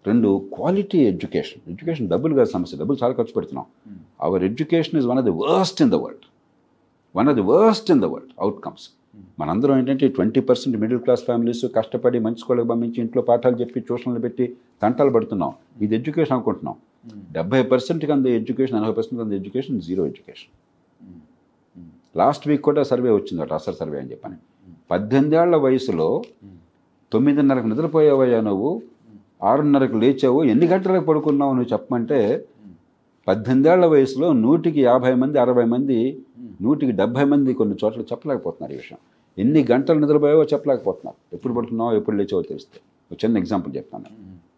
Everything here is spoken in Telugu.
రెండు క్వాలిటీ ఎడ్యుకేషన్ ఎడ్యుకేషన్ డబ్బులు కాదు సమస్య డబ్బులు చాలా ఖర్చు పెడుతున్నాం our education is one of the worst in the world one of the worst in the world outcomes మనందరం ఏంటంటే twenty percent middle class families కష్టపడి మంచి స్కూళ్ళకి పంపించి ఇంట్లో పాఠాలు చెప్పి ట్యూషన్లు పెట్టి తంటాలు పడుతున్నాం ఇది ఎడ్యుకేషన్ అనుకుంటున్నాం డెబ్బై పర్సెంట్కి అంద ఎడ్యుకేషన్ ఎనభై పర్సెంట్ అంద education zero education last week కూడా సర్వే వచ్చిందట అసలు సర్వే అని చెప్పని పద్దెనిమిదేళ్ల వయసులో తొమ్మిదిన్నరకు నిద్రపోయావయ్యా నువ్వు ఆరున్నరకు లేచావు ఎన్ని గంటలకు పడుకున్నావు నువ్వు చెప్పమంటే పద్దెనిమిదేళ్ల వయసులో నూటికి యాభై మంది అరవై మంది నూటికి డెబ్భై మంది కొన్ని చోట్ల చెప్పలేకపోతున్నారు ఈ విషయం ఎన్ని గంటలు నిద్రపోయావో చెప్పలేకపోతున్నారు ఎప్పుడు పడుకున్నావో ఎప్పుడు లేచావో తెలిస్తే ఒక చిన్న ఎగ్జాంపుల్ చెప్తాను